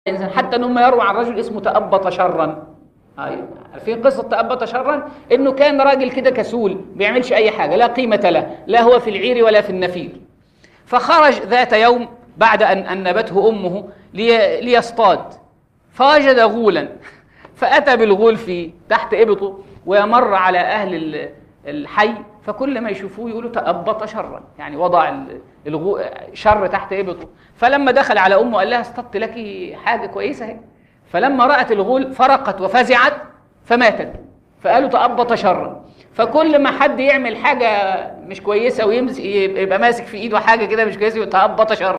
الانسان حتى ان هم يروى عن رجل اسمه تأبط شرا أيوة. عارفين قصه تأبط شرا انه كان راجل كده كسول بيعملش اي حاجه لا قيمه له لا هو في العير ولا في النفير فخرج ذات يوم بعد ان انبته امه لي ليصطاد فوجد غولا فاتى بالغول في تحت ابطه ويمر على اهل ال- الحي فكل ما يشوفوه يقولوا تأبط شرا يعني وضع ال- الغو شر تحت ابطه فلما دخل على امه قال لها اصطدت لك حاجه كويسه اهي فلما رأت الغول فرقت وفزعت فماتت فقالوا تأبط شرا فكل ما حد يعمل حاجه مش كويسه ويمسك يبقى ماسك في ايده حاجه كده مش كويسه يقول تأبط شرا